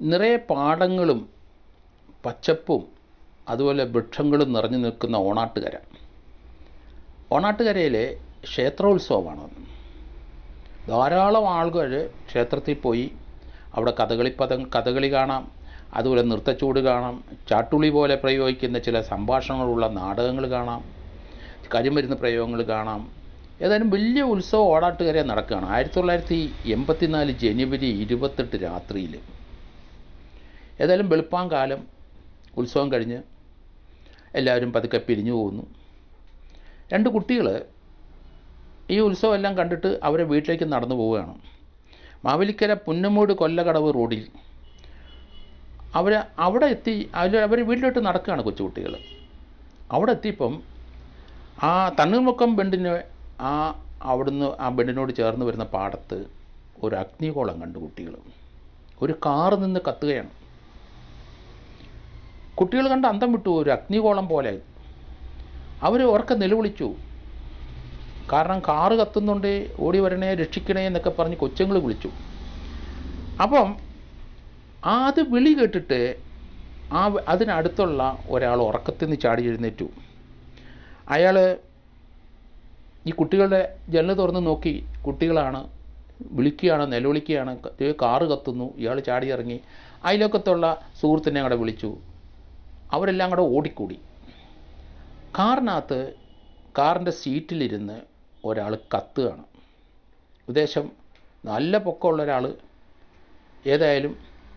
നിറയെ പാടങ്ങളും പച്ചപ്പും അതുപോലെ വൃക്ഷങ്ങളും നിറഞ്ഞു നിൽക്കുന്ന ഓണാട്ടുകര ഓണാട്ടുകരയിലെ ക്ഷേത്രോത്സവമാണ് ധാരാളം ആളുകൾ ക്ഷേത്രത്തിൽ പോയി അവിടെ കഥകളിപ്പദം കഥകളി കാണാം അതുപോലെ നൃത്തച്ചൂട് കാണാം ചാട്ടുളി പോലെ പ്രയോഗിക്കുന്ന ചില സംഭാഷണങ്ങളുള്ള നാടകങ്ങൾ കാണാം കരിമരുന്ന് പ്രയോഗങ്ങൾ കാണാം ഏതായാലും വലിയ ഉത്സവം ഓടാട്ടുകര നടക്കുകയാണ് ആയിരത്തി തൊള്ളായിരത്തി എൺപത്തിനാല് ജനുവരി ഇരുപത്തെട്ട് രാത്രിയിൽ ഏതായാലും വെളുപ്പാങ്കാലം ഉത്സവം കഴിഞ്ഞ് എല്ലാവരും പതുക്കെ പിരിഞ്ഞു പോകുന്നു രണ്ട് കുട്ടികൾ ഈ ഉത്സവം എല്ലാം കണ്ടിട്ട് അവരെ വീട്ടിലേക്ക് നടന്നു പോവുകയാണ് മാവേലിക്കര പുന്നമൂട് കൊല്ലകടവ് റോഡിൽ അവർ അവിടെ എത്തി അവർ അവർ വീട്ടിലോട്ട് നടക്കുകയാണ് കൊച്ചുകുട്ടികൾ അവിടെ എത്തിയപ്പം ആ തണ്ണീർമുക്കം ബെണ്ടിന് ആ അവിടുന്ന് ആ ബെണ്ടിനോട് ചേർന്ന് വരുന്ന പാടത്ത് ഒരു അഗ്നികോളം കണ്ടു കുട്ടികൾ ഒരു കാറ് നിന്ന് കത്തുകയാണ് കുട്ടികൾ കണ്ട് അന്തം വിട്ടു ഒരു അഗ്നികോളം പോലെ അവർ ഉറക്കെ നിലവിളിച്ചു കാരണം കാറ് കത്തുന്നുണ്ട് ഓടി വരണേ രക്ഷിക്കണേ എന്നൊക്കെ പറഞ്ഞ് കൊച്ചുങ്ങൾ വിളിച്ചു അപ്പം ആ അത് വിളി കേട്ടിട്ട് ആ വ- അതിനടുത്തുള്ള ഒരാൾ ഉറക്കത്തിൽ നിന്ന് ചാടി എഴുന്നേറ്റു അയാൾ ഈ കുട്ടികളുടെ ജനൽ തുറന്ന് നോക്കി കുട്ടികളാണ് വിളിക്കുകയാണ് നിലവിളിക്കുകയാണ് ക- ദേ കാറ് കത്തുന്നു ഇയാൾ ചാടി ഇറങ്ങി അയലോക്കത്തുള്ള സുഹൃത്തിനെ അങ്ങടെ വിളിച്ചു അവരെല്ലാം കൂടെ ഓടിക്കൂടി കാറിനകത്ത് കാറിൻ്റെ സീറ്റിലിരുന്ന് ഒരാൾ കത്തുകയാണ് ഉദ്ദേശം നല്ല പൊക്കമുള്ള ഒരാൾ ഏതായാലും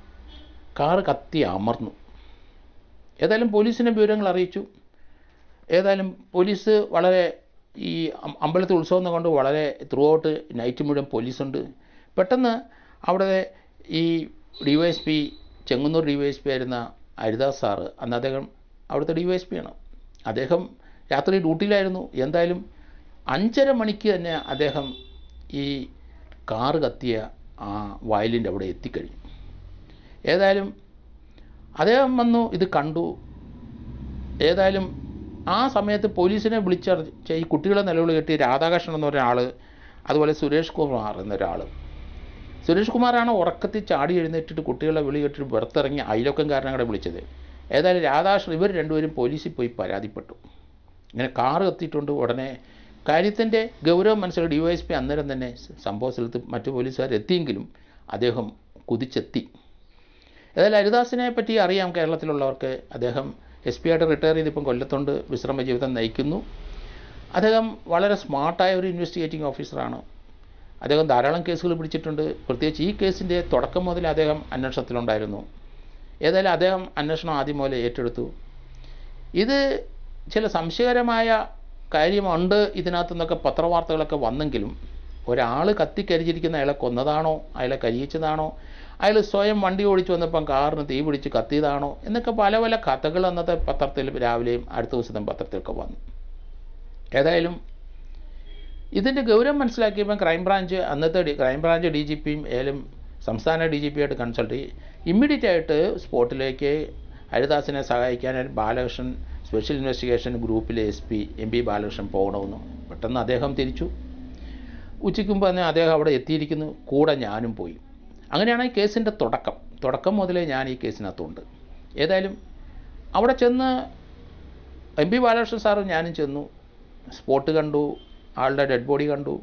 കാറ് കത്തി അമർന്നു ഏതായാലും പോലീസിനെ വിവരങ്ങൾ അറിയിച്ചു ഏതായാലും പോലീസ് വളരെ ഈ അം- അമ്പലത്തിൽ ഉത്സവം എന്ന് കൊണ്ട് വളരെ ത്രൂ ഔട്ട് നൈറ്റ് മുഴുവൻ പോലീസുണ്ട് പെട്ടെന്ന് അവിടെ ഈ D Y S P Chengannur D Y S P ആയിരുന്ന ഹരിദാസ് സാറ് അന്ന് അദ്ദേഹം അവിടുത്തെ ഡി വൈ എസ് പി ആണ് അദ്ദേഹം രാത്രി ഡ്യൂട്ടിയിലായിരുന്നു എന്തായാലും അഞ്ചര മണിക്ക് തന്നെ അദ്ദേഹം ഈ കാറ് കത്തിയ ആ വയലിൻ്റെ അവിടെ എത്തിക്കഴിഞ്ഞു ഏതായാലും അദ്ദേഹം വന്നു ഇത് കണ്ടു ഏതായാലും ആ സമയത്ത് പോലീസിനെ വിളിച്ചറിയിച്ച ഈ കുട്ടികളെ നിലവിളി കെട്ടി രാധാകൃഷ്ണൻ എന്ന ഒരാൾ അതുപോലെ സുരേഷ് കുമാർ എന്നൊരാൾ സുരേഷ് കുമാറാണ് ഉറക്കത്തിൽ ചാടി എഴുന്നേറ്റിട്ട് കുട്ടികളെ വിളി കേട്ടിട്ട് പുറത്തിറങ്ങി അയലോക്കംകാരനവിടെ വിളിച്ചത് ഏതായാലും രാധാകൃഷ്ണൻ ഇവർ രണ്ടുപേരും പോലീസിൽ പോയി പരാതിപ്പെട്ടു ഇങ്ങനെ കാറ് കത്തിയിട്ടുണ്ട് ഉടനെ കാര്യത്തിൻ്റെ ഗൗരവം മനസ്സിലാക്കി ഡി വൈ എസ് പി അന്നേരം തന്നെ സംഭവ സ്ഥലത്ത് മറ്റു പോലീസുകാർ എത്തിയെങ്കിലും അദ്ദേഹം കുതിച്ചെത്തി ഏതായാലും ഹരിദാസിനെ പറ്റി അറിയാം കേരളത്തിലുള്ളവർക്ക് അദ്ദേഹം എസ് പി ആയിട്ട് റിട്ടയർ ചെയ്ത് ഇപ്പം കൊല്ലത്തോണ്ട് വിശ്രമ ജീവിതം നയിക്കുന്നു അദ്ദേഹം വളരെ സ്മാർട്ടായ ഒരു ഇൻവെസ്റ്റിഗേറ്റിംഗ് ഓഫീസറാണ് അദ്ദേഹം ധാരാളം കേസുകൾ പിടിച്ചിട്ടുണ്ട് പ്രത്യേകിച്ച് ഈ കേസിൻ്റെ തുടക്കം മുതൽ അദ്ദേഹം അന്വേഷണത്തിലുണ്ടായിരുന്നു ഏതായാലും അദ്ദേഹം അന്വേഷണം ആദ്യം മുതൽ ഏറ്റെടുത്തു ഇത് ചില സംശയകരമായ കാര്യമുണ്ട് ഇതിനകത്തു നിന്നൊക്കെ പത്രവാർത്തകളൊക്കെ വന്നെങ്കിലും ഒരാൾ കത്തിക്കരിച്ചിരിക്കുന്ന അയാളെ കൊന്നതാണോ അയാളെ കരിയിച്ചതാണോ അയാൾ സ്വയം വണ്ടി ഓടിച്ചു വന്നപ്പം കാറിന് തീ പിടിച്ച് കത്തിയതാണോ എന്നൊക്കെ പല പല കഥകൾ അന്നത്തെ പത്രത്തിൽ രാവിലെയും അടുത്ത ദിവസത്തെ പത്രത്തിലൊക്കെ വന്നു ഏതായാലും ഇതിൻ്റെ ഗൗരവം മനസ്സിലാക്കിയപ്പോൾ ക്രൈംബ്രാഞ്ച് അന്നത്തെ ഡി ക്രൈംബ്രാഞ്ച് ഡി ജി പിയും ഏലും സംസ്ഥാന ഡി ജി പി ആയിട്ട് കൺസൾട്ട് ചെയ്ത് ഇമ്മീഡിയറ്റ് ആയിട്ട് സ്പോട്ടിലേക്ക് ഹരിദാസിനെ സഹായിക്കാൻ ബാലകൃഷ്ണൻ സ്പെഷ്യൽ ഇൻവെസ്റ്റിഗേഷൻ ഗ്രൂപ്പിലെ S P M P Balakrishnan പോകണമെന്ന് പെട്ടെന്ന് അദ്ദേഹം തിരിച്ചു ഉച്ചയ്ക്ക് മുമ്പ് തന്നെ അദ്ദേഹം അവിടെ എത്തിയിരിക്കുന്നു കൂടെ ഞാനും പോയി അങ്ങനെയാണ് ഈ കേസിൻ്റെ തുടക്കം തുടക്കം മുതലേ ഞാൻ ഈ കേസിനകത്തുണ്ട് ഏതായാലും അവിടെ ചെന്ന് എം പി ബാലകൃഷ്ണൻ സാറും ഞാനും ചെന്നു സ്പോട്ട് കണ്ടു ആളുടെ ഡെഡ് ബോഡി കണ്ടു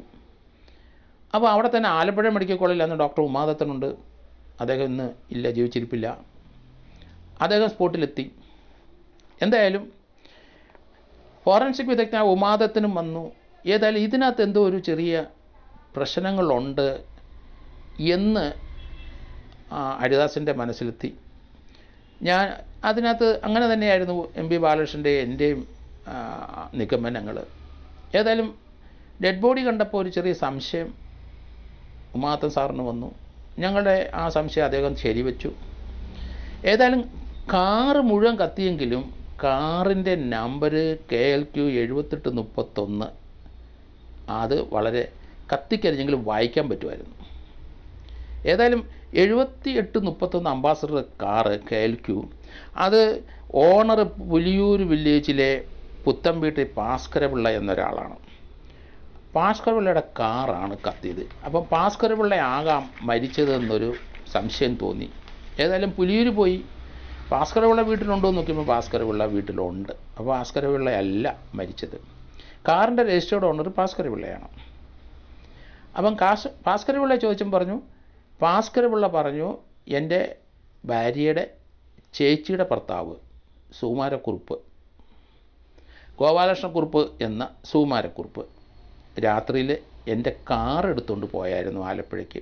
അപ്പോൾ അവിടെ തന്നെ ആലപ്പുഴ മെഡിക്കൽ കോളേജിൽ അന്ന് ഡോക്ടർ ഉമാദത്തനുണ്ട് അദ്ദേഹം ഇന്ന് ഇല്ല ജീവിച്ചിരിപ്പില്ല അദ്ദേഹം സ്പോട്ടിലെത്തി എന്തായാലും ഫോറൻസിക് വിദഗ്ധ ഉമാദത്തിനും വന്നു ഏതായാലും ഇതിനകത്ത് എന്തോ ഒരു ചെറിയ പ്രശ്നങ്ങളുണ്ട് എന്ന് ആ, ഹരിദാസിൻ്റെ മനസ്സിലെത്തി ഞാൻ അതിനകത്ത് അങ്ങനെ തന്നെയായിരുന്നു എം പി ബാലകൃഷ്ണൻ്റെ എൻ്റെയും നിഗമനങ്ങൾ ഏതായാലും ഡെഡ് ബോഡി കണ്ടപ്പോൾ ഒരു ചെറിയ സംശയം ഉമാത്തൻ സാറിന് വന്നു ഞങ്ങളുടെ ആ സംശയം അദ്ദേഹം ശരിവെച്ചു ഏതായാലും കാറ് മുഴുവൻ കത്തിയെങ്കിലും കാറിൻ്റെ നമ്പർ കെ എൽ ക്യു എഴുപത്തെട്ട് മുപ്പത്തൊന്ന് അത് വളരെ കത്തിക്കരിഞ്ഞെങ്കിലും വായിക്കാൻ പറ്റുമായിരുന്നു ഏതായാലും എഴുപത്തി എട്ട് മുപ്പത്തൊന്ന് Ambassador car K L Q അത് ഓണർ പുലിയൂർ വില്ലേജിലെ പുത്തൻവീട്ടിൽ ഭാസ്കരപിള്ള എന്നൊരാളാണ് ഭാസ്കരപിള്ളയുടെ കാറാണ് കത്തിയത് അപ്പം ഭാസ്കരപിള്ള ആകാം മരിച്ചതെന്നൊരു സംശയം തോന്നി ഏതായാലും പുലിയൂർ പോയി ഭാസ്കരപിള്ള വീട്ടിലുണ്ടോ എന്ന് നോക്കിയപ്പോൾ ഭാസ്കരപിള്ള വീട്ടിലുണ്ട് അപ്പോൾ ഭാസ്കരപിള്ളയല്ല മരിച്ചത് കാറിൻ്റെ രജിസ്റ്റേർഡ് ഓണർ ഭാസ്കരപിള്ളയാണ് അപ്പം കാസ് ഭാസ്കരപിള്ള ചോദിച്ചും പറഞ്ഞു ഭാസ്കരപിള്ള പറഞ്ഞു എൻ്റെ ഭാര്യയുടെ ചേച്ചിയുടെ ഭർത്താവ് സുകുമാരക്കുറുപ്പ് ഗോപാലകൃഷ്ണക്കുറുപ്പ് എന്ന സുകുമാരക്കുറുപ്പ് രാത്രിയിൽ എൻ്റെ കാർ എടുത്തുകൊണ്ട് പോയായിരുന്നു ആലപ്പുഴയ്ക്ക്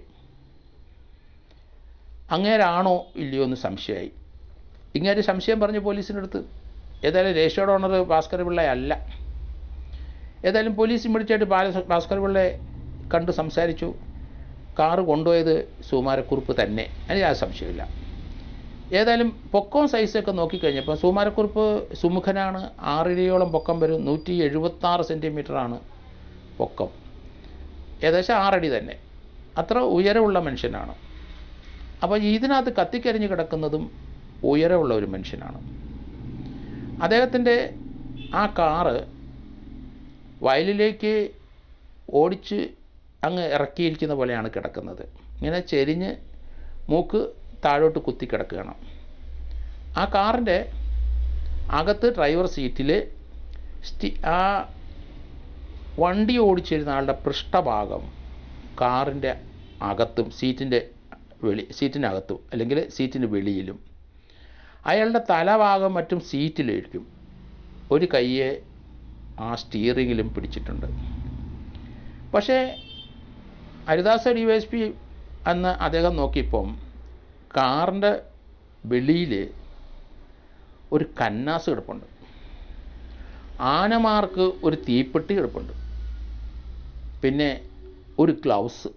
അങ്ങേരാണോ ഇല്ലയോ എന്ന് സംശയമായി ഇങ്ങനെ സംശയം പറഞ്ഞ് പോലീസിൻ്റെ അടുത്ത് ഏതായാലും രജിസ്റ്റേർഡ് ഓണർ ഭാസ്കര പിള്ളയല്ല ഏതായാലും പോലീസ് ഇമ്മീഡിയറ്റായിട്ട് ബാല ഭാസ്കര പിള്ളയെ കണ്ട് സംസാരിച്ചു കാറ് കൊണ്ടുപോയത് സുമാരക്കുറുപ്പ് തന്നെ അതിന് ആ സംശയമില്ല ഏതായാലും പൊക്കവും സൈസൊക്കെ നോക്കിക്കഴിഞ്ഞപ്പോൾ സുമാരക്കുറുപ്പ് സുമുഖനാണ് ആറിരയോളം പൊക്കം വരും നൂറ്റി എഴുപത്താറ് സെൻറ്റിമീറ്ററാണ് പൊക്കം ഏകദേശം ആറടി തന്നെ അത്ര ഉയരമുള്ള മനുഷ്യനാണ് അപ്പോൾ ഇതിനകത്ത് കത്തിക്കരിഞ്ഞ് കിടക്കുന്നതും ഉയരമുള്ള ഒരു മനുഷ്യനാണ് അദ്ദേഹത്തിൻ്റെ ആ കാറ് വയലിലേക്ക് ഓടിച്ച് അങ്ങ് ഇറക്കിയിരിക്കുന്ന പോലെയാണ് കിടക്കുന്നത് ഇങ്ങനെ ചെരിഞ്ഞ് മൂക്ക് താഴോട്ട് കുത്തി കിടക്കുകയാണ് ആ കാറിൻ്റെ അകത്ത് ഡ്രൈവർ സീറ്റിൽ സ്റ്റി ആ വണ്ടി ഓടിച്ചിരുന്ന ആളുടെ പൃഷ്ഠഭാഗം കാറിൻ്റെ അകത്തും സീറ്റിൻ്റെ വെളി സീറ്റിനകത്തും അല്ലെങ്കിൽ സീറ്റിന് വെളിയിലും അയാളുടെ തലഭാഗം മറ്റും സീറ്റിലിരിക്കും ഒരു കയ്യെ ആ സ്റ്റീറിങ്ങിലും പിടിച്ചിട്ടുണ്ട് പക്ഷേ Haridas D Y S P അന്ന് അദ്ദേഹം നോക്കിയപ്പം കാറിൻ്റെ വെളിയിൽ ഒരു കന്നാസ് കിടപ്പുണ്ട് ആനമാർക്ക് ഒരു തീപ്പെട്ടി കിടപ്പുണ്ട് പിന്നെ ഒരു ഗ്ലൗസ്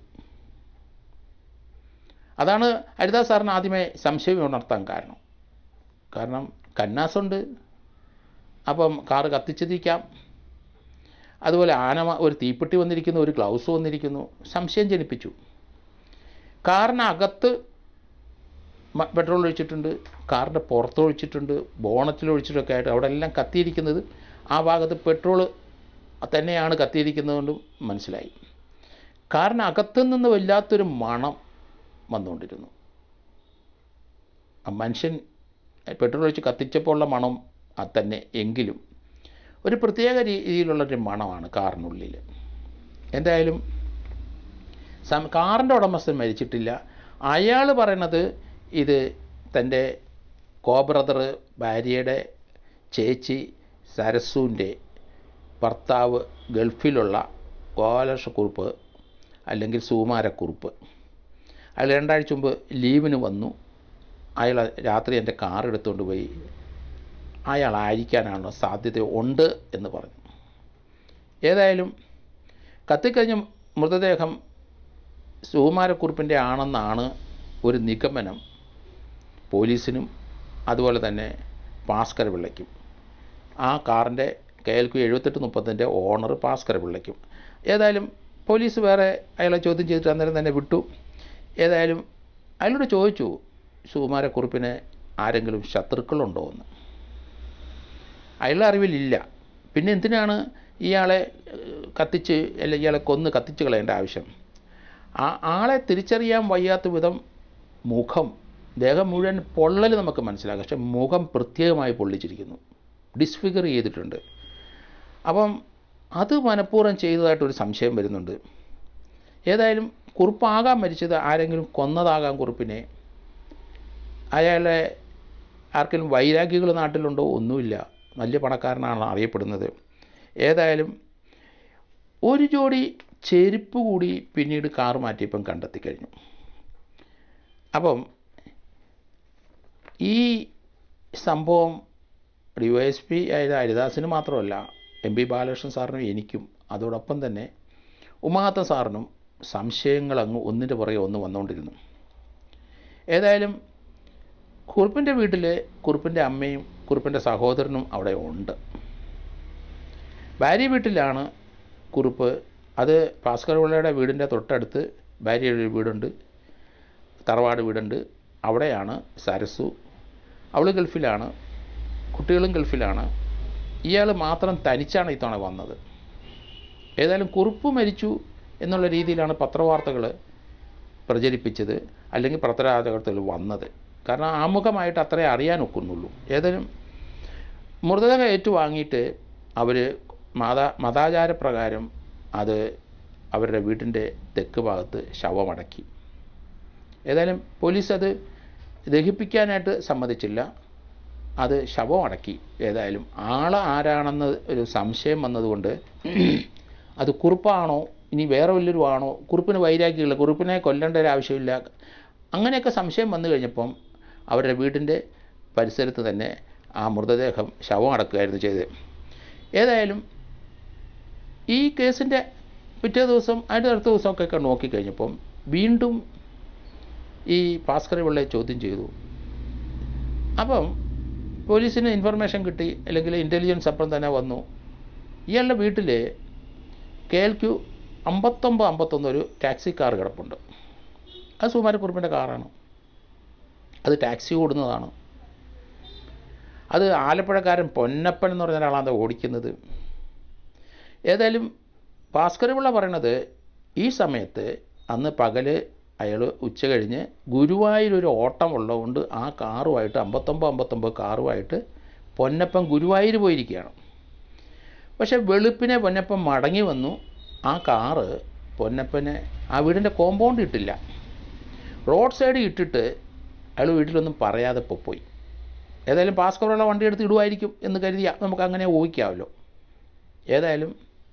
അതാണ് ഹരിദാസ് സാറിന് ആദ്യമേ സംശയം ഉണർത്താൻ കാരണം കാരണം കന്നാസുണ്ട് അപ്പം കാറ് കത്തിച്ചതിരിക്കാം അതുപോലെ ആന ഒരു തീപ്പെട്ടി വന്നിരിക്കുന്നു ഒരു ഗ്ലൗസ് വന്നിരിക്കുന്നു സംശയം ജനിപ്പിച്ചു കാറിനകത്ത് മ- പെട്രോൾ ഒഴിച്ചിട്ടുണ്ട് കാറിൻ്റെ പുറത്ത് ഒഴിച്ചിട്ടുണ്ട് ബോണറ്റിൽ ഒഴിച്ചിട്ടൊക്കെ ആയിട്ട് അവിടെ എല്ലാം കത്തിയിരിക്കുന്നത് ആ ഭാഗത്ത് പെട്രോൾ തന്നെയാണ് കത്തിയിരിക്കുന്നതുകൊണ്ടും മനസ്സിലായി കാറിനകത്തു നിന്ന് വല്ലാത്തൊരു മണം വന്നുകൊണ്ടിരുന്നു ആ മനുഷ്യൻ പെട്രോൾ ഒഴിച്ച് കത്തിച്ചപ്പോൾ ഉള്ള മണം അത് തന്നെ എങ്കിലും ഒരു പ്രത്യേക രീതിയിലുള്ളൊരു മണമാണ് കാറിനുള്ളിൽ എന്തായാലും സം കാറിൻ്റെ ഉടമസ്ഥൻ മരിച്ചിട്ടില്ല അയാൾ പറയണത് ഇത് തൻ്റെ കോ ബ്രദർ ഭാര്യയുടെ ചേച്ചി സരസുവിൻ്റെ ഭർത്താവ് ഗൾഫിലുള്ള ഗോപാലകൃഷ്ണക്കുറുപ്പ് അല്ലെങ്കിൽ സുകുമാരക്കുറുപ്പ് അയാൾ രണ്ടാഴ്ച മുമ്പ് ലീവിന് വന്നു അയാൾ രാത്രി എൻ്റെ കാർ എടുത്തുകൊണ്ട് പോയി അയാളായിരിക്കാനാണോ സാധ്യത ഉണ്ട് എന്ന് പറഞ്ഞു ഏതായാലും കത്തിക്കഴിഞ്ഞ മൃതദേഹം സുകുമാരക്കുറുപ്പിൻ്റെ ആണെന്നാണ് ഒരു നിഗമനം പോലീസിനും അതുപോലെ തന്നെ ഭാസ്കര പിള്ളയ്ക്കും ആ കാറിൻ്റെ കെ എൽ ക്യു എഴുപത്തെട്ട് മുപ്പത്തിൻ്റെ ഓണർ ഭാസ്കര പിള്ളയ്ക്കും ഏതായാലും പോലീസ് വേറെ അയാളെ ചോദ്യം ചെയ്തിട്ട് അന്നേരം തന്നെ വിട്ടു ഏതായാലും അയാളോട് ചോദിച്ചു സുകുമാരക്കുറുപ്പിന് ആരെങ്കിലും ശത്രുക്കളുണ്ടോ എന്ന് അയാളുടെ അറിവിലില്ല പിന്നെ എന്തിനാണ് ഇയാളെ ഏഹ്, കത്തിച്ച് അല്ലെങ്കിൽ ഇയാളെ കൊന്ന് കത്തിച്ച് കളയേണ്ട ആവശ്യം ആ ആളെ തിരിച്ചറിയാൻ വയ്യാത്ത വിധം മുഖം ദേഹം മുഴുവൻ പൊള്ളൽ നമുക്ക് മനസ്സിലാക്കാം പക്ഷെ മുഖം പ്രത്യേകമായി പൊള്ളിച്ചിരിക്കുന്നു ഡിസ്ഫിഗർ ചെയ്തിട്ടുണ്ട് അപ്പം അത് മനഃപൂർവ്വം ചെയ്തതായിട്ടൊരു സംശയം വരുന്നുണ്ട് ഏതായാലും കുറുപ്പാകാൻ മരിച്ചത് ആരെങ്കിലും കൊന്നതാകാം കുറുപ്പിനെ അയാളെ ആർക്കെങ്കിലും വൈരാഗ്യങ്ങൾ നാട്ടിലുണ്ടോ ഒന്നുമില്ല വലിയ പണക്കാരനാണ് അറിയപ്പെടുന്നത് ഏതായാലും ഒരു ജോഡി ചെരുപ്പ് കൂടി പിന്നീട് കാർ മാറ്റിയപ്പം കണ്ടെത്തി കഴിഞ്ഞു അപ്പം ഈ സംഭവം ഡി വൈ എസ് പി ആയ ഹരിദാസിന് മാത്രമല്ല എം പി ബാലകൃഷ്ണൻ സാറിനും എനിക്കും അതോടൊപ്പം തന്നെ ഉമാത്ത സാറിനും സംശയങ്ങൾ അങ്ങ് ഒന്നിൻ്റെ പുറകെ ഒന്ന് വന്നുകൊണ്ടിരുന്നു ഏതായാലും കുറുപ്പിൻ്റെ വീട്ടിൽ കുറുപ്പിൻ്റെ അമ്മയും കുറുപ്പിൻ്റെ സഹോദരനും അവിടെ ഉണ്ട് ഭാര്യ വീട്ടിലാണ് കുറുപ്പ് അത് ഭാസ്കർ പിള്ളയുടെ വീടിൻ്റെ തൊട്ടടുത്ത് ഭാര്യയുടെ ഒരു വീടുണ്ട് തറവാട് വീടുണ്ട് അവിടെയാണ് സരസു അവൾ ഗൾഫിലാണ് കുട്ടികളും ഗൾഫിലാണ് ഇയാൾ മാത്രം തനിച്ചാണ് ഇത്തവണ വന്നത് ഏതായാലും കുറുപ്പ് മരിച്ചു എന്നുള്ള രീതിയിലാണ് പത്രവാർത്തകൾ പ്രചരിപ്പിച്ചത് അല്ലെങ്കിൽ പത്രവാർത്തകൾ വന്നത് കാരണം ആമുഖമായിട്ട് അത്രേ അറിയാൻ ഒക്കുന്നുള്ളൂ ഏതായാലും മൃതദേഹം ഏറ്റുവാങ്ങിയിട്ട് അവർ മത മതാചാരപ്രകാരം അത് അവരുടെ വീട്ടിൻ്റെ തെക്ക് ഭാഗത്ത് ശവമടക്കി ഏതായാലും പോലീസ് അത് ദഹിപ്പിക്കാനായിട്ട് സമ്മതിച്ചില്ല അത് ശവമടക്കി ഏതായാലും ആള് ആരാണെന്ന് ഒരു സംശയം വന്നതുകൊണ്ട് അത് കുറുപ്പാണോ ഇനി വേറെ വല്ലൊരു ആണോ കുറുപ്പിന് വൈരാഗ്യമില്ല കുറുപ്പിനെ കൊല്ലേണ്ട ഒരു ആവശ്യമില്ല അങ്ങനെയൊക്കെ സംശയം വന്നു കഴിഞ്ഞപ്പം അവരുടെ വീടിൻ്റെ പരിസരത്ത് തന്നെ ആ മൃതദേഹം ശവം അടക്കുകയായിരുന്നു ചെയ്തത് ഏതായാലും ഈ കേസിൻ്റെ പിറ്റേ ദിവസം അതിൻ്റെ അടുത്ത ദിവസമൊക്കെ നോക്കിക്കഴിഞ്ഞപ്പം വീണ്ടും ഈ ഭാസ്കര പിള്ളയെ ചോദ്യം ചെയ്തു അപ്പം പോലീസിന് ഇൻഫർമേഷൻ കിട്ടി അല്ലെങ്കിൽ ഇൻ്റലിജൻസ് അപ്പം തന്നെ വന്നു ഇയാളുടെ വീട്ടിൽ കെ എൽ ക്യു അമ്പത്തൊമ്പത് അമ്പത്തൊന്ന് ഒരു ടാക്സി കാർ കിടപ്പുണ്ട് അത് സുമാരക്കുറിപ്പിൻ്റെ കാറാണ് അത് ടാക്സി ഓടുന്നതാണ് അത് ആലപ്പുഴക്കാരൻ പൊന്നപ്പൻ എന്ന് പറഞ്ഞ ഒരാളാണ് അത് ഓടിക്കുന്നത് ഏതായാലും ഭാസ്കരപിള്ള പറയണത് ഈ സമയത്ത് അന്ന് പകല് അയാൾ ഉച്ച കഴിഞ്ഞ് ഗുരുവായൂരൊരു ഓട്ടം ഉള്ളതുകൊണ്ട് ആ കാറുമായിട്ട് അമ്പത്തൊമ്പത് അമ്പത്തൊമ്പത് കാറുമായിട്ട് പൊന്നപ്പൻ ഗുരുവായൂർ പോയിരിക്കുകയാണ് പക്ഷേ വെളുപ്പിനെ പൊന്നപ്പൻ മടങ്ങി വന്നു ആ കാറ് പൊന്നപ്പനെ ആ വീടിൻ്റെ കോമ്പൗണ്ട് ഇട്ടില്ല റോഡ് സൈഡ് ഇട്ടിട്ട് അയാൾ വീട്ടിലൊന്നും പറയാതെ ഇപ്പോൾ പോയി ഏതായാലും പാസ്കറുള്ള വണ്ടി എടുത്ത് ഇടുമായിരിക്കും എന്ന് കരുതി നമുക്ക് അങ്ങനെ ഊഹിക്കാമല്ലോ ഏതായാലും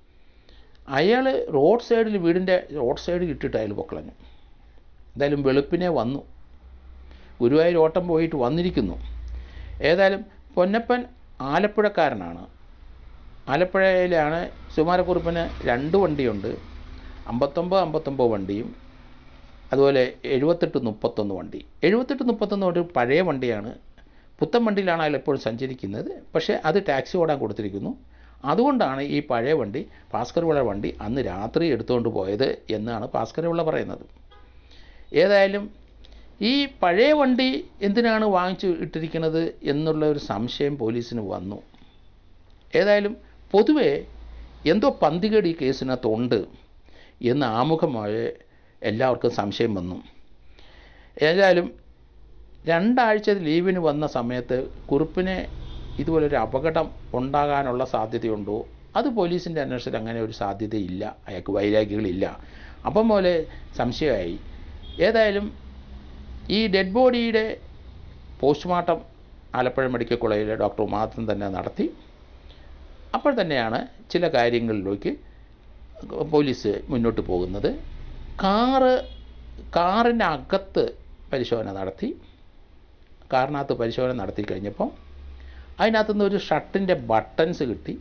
അയാൾ റോഡ് സൈഡിൽ വീടിൻ്റെ റോഡ് സൈഡിൽ ഇട്ടിട്ട് അയാൾ പൊക്കളഞ്ഞു എന്തായാലും വെളുപ്പിനെ വന്നു ഗുരുവായൂർ ഓട്ടം പോയിട്ട് വന്നിരിക്കുന്നു ഏതായാലും പൊന്നപ്പൻ ആലപ്പുഴക്കാരനാണ് ആലപ്പുഴയിലാണ് സുമാരക്കുറുപ്പിന് രണ്ട് വണ്ടിയുണ്ട് അമ്പത്തൊമ്പത് അമ്പത്തൊമ്പത് വണ്ടിയും അതുപോലെ എഴുപത്തെട്ട് മുപ്പത്തൊന്ന് വണ്ടി എഴുപത്തെട്ട് മുപ്പത്തൊന്ന് ഒരു പഴയ വണ്ടിയാണ് പുത്തൻ വണ്ടിയിലാണ് അയാൾ എപ്പോഴും സഞ്ചരിക്കുന്നത് പക്ഷേ അത് ടാക്സി ഓടാൻ കൊടുത്തിരിക്കുന്നു അതുകൊണ്ടാണ് ഈ പഴയ വണ്ടി ഭാസ്കർവിള വണ്ടി അന്ന് രാത്രി എടുത്തുകൊണ്ട് പോയത് എന്നാണ് ഭാസ്കർവിള പറയുന്നത് ഏതായാലും ഈ പഴയ വണ്ടി എന്തിനാണ് വാങ്ങിച്ചു ഇട്ടിരിക്കുന്നത് എന്നുള്ള ഒരു സംശയം പോലീസിന് വന്നു ഏതായാലും പൊതുവെ എന്തോ പന്തികേട് ഈ കേസിനകത്തുണ്ട് എന്ന് ആമുഖമായി എല്ലാവർക്കും സംശയം വന്നു ഏതായാലും രണ്ടാഴ്ച ലീവിന് വന്ന സമയത്ത് കുറുപ്പിനെ ഇതുപോലൊരു അപകടം ഉണ്ടാകാനുള്ള സാധ്യതയുണ്ടോ അത് പോലീസിൻ്റെ അന്വേഷണത്തിൽ അങ്ങനെ ഒരു സാധ്യതയില്ല അയാൾക്ക് വൈരാഗ്യങ്ങളില്ല അപ്പം പോലെ സംശയമായി ഏതായാലും ഈ ഡെഡ് ബോഡിയുടെ പോസ്റ്റ്മോർട്ടം ആലപ്പുഴ മെഡിക്കൽ കോളേജിലെ ഡോക്ടർ മാത്രം തന്നെ നടത്തി അപ്പോൾ തന്നെയാണ് ചില കാര്യങ്ങളിലേക്ക് പോലീസ് മുന്നോട്ട് പോകുന്നത് കാറ് കാറിൻ്റെ അകത്ത് പരിശോധന നടത്തി കാറിനകത്ത് പരിശോധന നടത്തി കഴിഞ്ഞപ്പോൾ അതിനകത്തുനിന്ന് ഒരു ഷർട്ടിൻ്റെ ബട്ടൺസ് കിട്ടി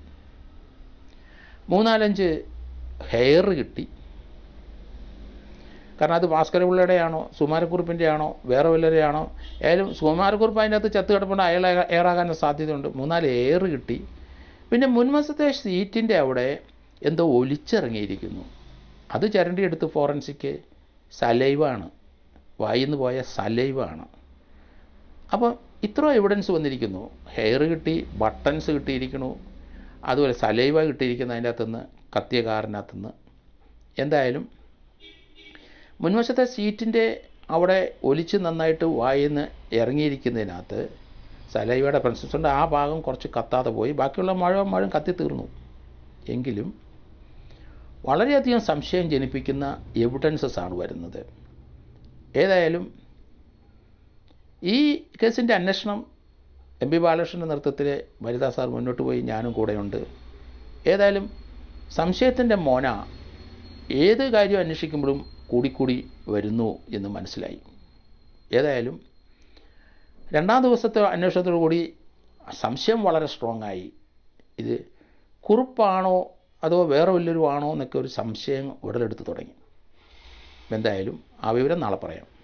മൂന്നാലഞ്ച് ഹെയർ കിട്ടി കാരണം അത് ഭാസ്കരപിള്ളയുടെ ആണോ സുമാരക്കുറിപ്പിൻ്റെ ആണോ വേറെ വല്ലവരുടെ ആണോ ഏതായാലും സുമാരക്കുറിപ്പ് അതിൻ്റെ അകത്ത് ചത്ത് കിടപ്പുണ്ട് അയാൾ എയറാകാൻ സാധ്യതയുണ്ട് മൂന്നാല് എയർ കിട്ടി പിന്നെ മുൻവശത്തെ സീറ്റിൻ്റെ അവിടെ എന്തോ ഒലിച്ചിറങ്ങിയിരിക്കുന്നു അത് ചരണ്ടി എടുത്ത് ഫോറൻസിക്ക് സലൈവാണ് വായിന്ന് പോയ സലൈവാണ് അപ്പം ഇത്ര എവിഡൻസ് വന്നിരിക്കുന്നു ഹെയർ കിട്ടി ബട്ടൺസ് കിട്ടിയിരിക്കണു അതുപോലെ സലൈവ കിട്ടിയിരിക്കുന്നു അതിൻ്റെ അകത്തുനിന്ന് കത്തിയ കാറിനകത്തുനിന്ന് എന്തായാലും മുൻവശത്തെ സീറ്റിൻ്റെ അവിടെ ഒലിച്ച് നന്നായിട്ട് വായിന്ന് ഇറങ്ങിയിരിക്കുന്നതിനകത്ത് സലൈവയുടെ പ്രസൻസ് കൊണ്ട് ആ ഭാഗം കുറച്ച് കത്താതെ പോയി ബാക്കിയുള്ള മഴ മഴ കത്തി തീർന്നു എങ്കിലും വളരെയധികം സംശയം ജനിപ്പിക്കുന്ന എവിഡൻസസ് ആണ് വരുന്നത് ഏതായാലും ഈ കേസിൻ്റെ അന്വേഷണം എം പി ബാലകൃഷ്ണൻ്റെ നേതൃത്വത്തിൽ വനിതാ സാർ മുന്നോട്ട് പോയി ഞാനും കൂടെയുണ്ട് ഏതായാലും സംശയത്തിൻ്റെ മോന ഏത് കാര്യം അന്വേഷിക്കുമ്പോഴും കൂടിക്കൂടി വരുന്നു എന്ന് മനസ്സിലായി ഏതായാലും രണ്ടാം ദിവസത്തെ അന്വേഷണത്തോടു കൂടി സംശയം വളരെ സ്ട്രോങ് ആയി ഇത് കുറുപ്പാണോ അതോ വേറെ വല്ലൊരു ആണോ എന്നൊക്കെ ഒരു സംശയം ഉടലെടുത്ത് തുടങ്ങി എന്തായാലും ആ വിവരം നാളെ പറയാം